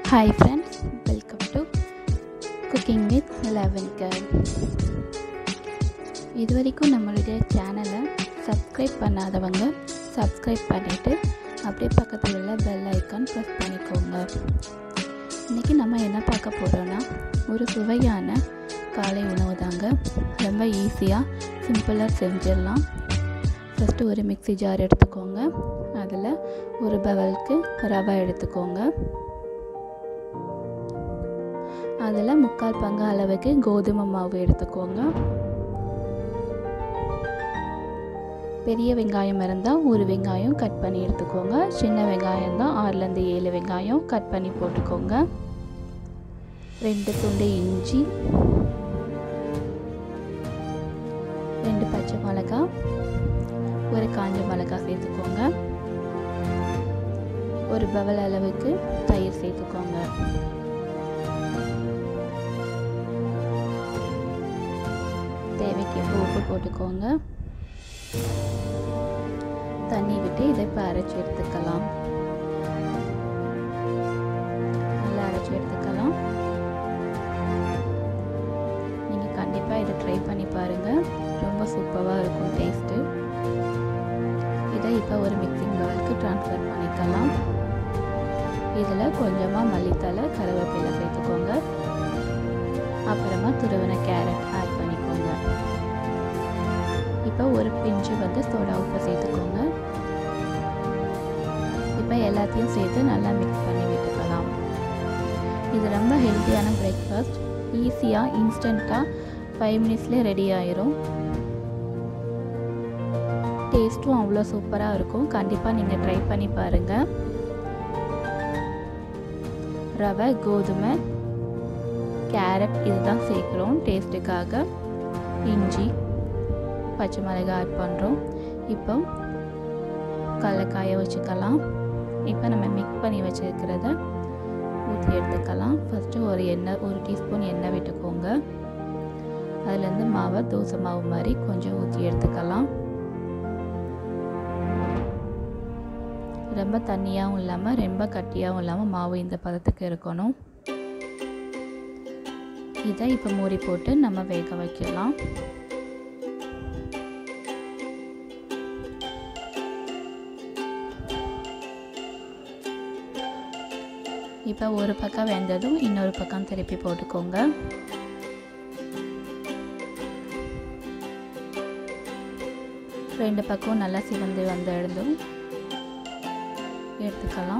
hi friends welcome to cooking with eleven girl இது வரைக்கும் நம்மளுடைய சேனலை சப்ஸ்கிரைப் பண்ணாதவங்க சப்ஸ்கிரைப் பண்ணிவிட்டு அப்படியே பக்கத்தில் உள்ள பெல் ஐக்கான் ப்ரெஸ் பண்ணிக்கோங்க இன்றைக்கி நம்ம என்ன பார்க்க போகிறோன்னா ஒரு சுவையான காலை உணவு தாங்க ரொம்ப ஈஸியாக சிம்பிளாக செஞ்சிடலாம் ஃபஸ்ட்டு ஒரு மிக்ஸி ஜார் எடுத்துக்கோங்க அதில் ஒரு பவலுக்கு ரவை எடுத்துக்கோங்க அதில் முக்கால் பங்கு அளவுக்கு கோதுமை மாவு எடுத்துக்கோங்க பெரிய வெங்காயம் இருந்தால் ஒரு வெங்காயம் கட் பண்ணி எடுத்துக்கோங்க சின்ன வெங்காயம் தான் ஆறுலேருந்து ஏழு வெங்காயம் கட் பண்ணி போட்டுக்கோங்க ரெண்டு துண்டு இஞ்சி ரெண்டு பச்சை மிளகா ஒரு காஞ்ச மிளகா சேர்த்துக்கோங்க ஒரு பவல் அளவுக்கு தயிர் சேர்த்துக்கோங்க தேவைக்கு உப்பு போட்டுக்கோங்க தண்ணி விட்டு இதை இப்போ அரைச்சி எடுத்துக்கலாம் நல்லா அரைச்சி எடுத்துக்கலாம் நீங்கள் கண்டிப்பாக இதை ட்ரை பண்ணி பாருங்கள் ரொம்ப சூப்பராக இருக்கும் டேஸ்ட்டு இதை இப்போ ஒரு மிக்சிங் பவுலுக்கு ட்ரான்ஸ்ஃபர் பண்ணிக்கலாம் இதில் கொஞ்சமாக மல்லித்தலை கருவேப்பிலை சேர்த்துக்கோங்க அப்புறமா துருவின கேரட் ஆட் பண்ணிக்கோங்க இப்போ ஒரு பிஞ்சு வந்து சோடா உப்பு சேர்த்துக்கோங்க இப்போ எல்லாத்தையும் சேர்த்து நல்லா மிக்ஸ் பண்ணி விட்டுக்கலாம் இது ரொம்ப ஹெல்த்தியான பிரேக்ஃபாஸ்ட் ஈஸியாக இன்ஸ்டண்ட்டாக ஃபைவ் மினிட்ஸ்லேயே ரெடி ஆயிரும் டேஸ்ட்டும் அவ்வளோ சூப்பராக இருக்கும் கண்டிப்பாக நீங்கள் ட்ரை பண்ணி பாருங்கள் ரவை கோதுமை கேரட் இதுதான் சேர்க்குறோம் டேஸ்ட்டுக்காக இஞ்சி பச்சை மிளகாய் ஆட் பண்ணுறோம் இப்போ கடலக்காய வச்சுக்கலாம் இப்போ நம்ம மிக்ஸ் பண்ணி வச்சுருக்கிறத ஊற்றி எடுத்துக்கலாம் ஃபஸ்ட்டு ஒரு எண்ணெய் ஒரு டீஸ்பூன் எண்ணெய் விட்டுக்கோங்க அதுலேருந்து மாவை தோசை மாவு மாதிரி கொஞ்சம் ஊற்றி எடுத்துக்கலாம் ரொம்ப தண்ணியாகவும் இல்லாமல் ரொம்ப கட்டியாகவும் இல்லாமல் மாவு இந்த பதத்துக்கு இருக்கணும் இதை இப்போ மூடி போட்டு நம்ம வேக வைக்கலாம் இப்போ ஒரு பக்கம் வெந்ததும் இன்னொரு பக்கம் திருப்பி போட்டுக்கோங்க ரெண்டு பக்கம் நல்லா சிவந்து வந்த எழுந்தும் எடுத்துக்கலாம்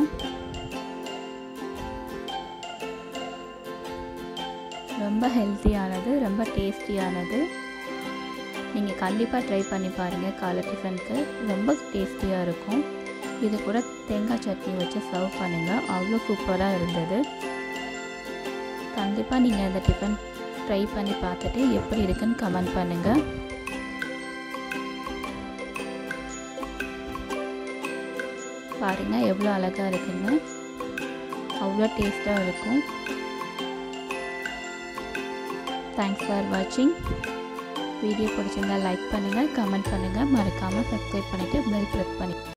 ரொம்ப ஹெல்த்தியானது ரொம்ப டேஸ்டியானது நீங்கள் கண்டிப்பாக ட்ரை பண்ணி பாருங்கள் காலை டிஃபனுக்கு ரொம்ப டேஸ்டியாக இருக்கும் இது கூட தேங்காய் சட்னி வச்சு சர்வ் பண்ணுங்கள் அவ்வளோ சூப்பராக இருந்தது கண்டிப்பாக நீங்கள் இந்த டிஃபன் ட்ரை பண்ணி பார்த்துட்டு எப்படி இருக்குன்னு கமெண்ட் பண்ணுங்கள் பாருங்கள் எவ்வளோ அழகாக இருக்குன்னு அவ்வளோ டேஸ்ட்டாக இருக்கும் தேங்க்ஸ் ஃபார் வாட்சிங் வீடியோ பிடிச்சிருந்தா லைக் பண்ணுங்கள் கமெண்ட் பண்ணுங்கள் மறக்காமல் சப்ஸ்கிரைப் பண்ணிவிட்டு பெல் ப்ரெஸ் பண்ணி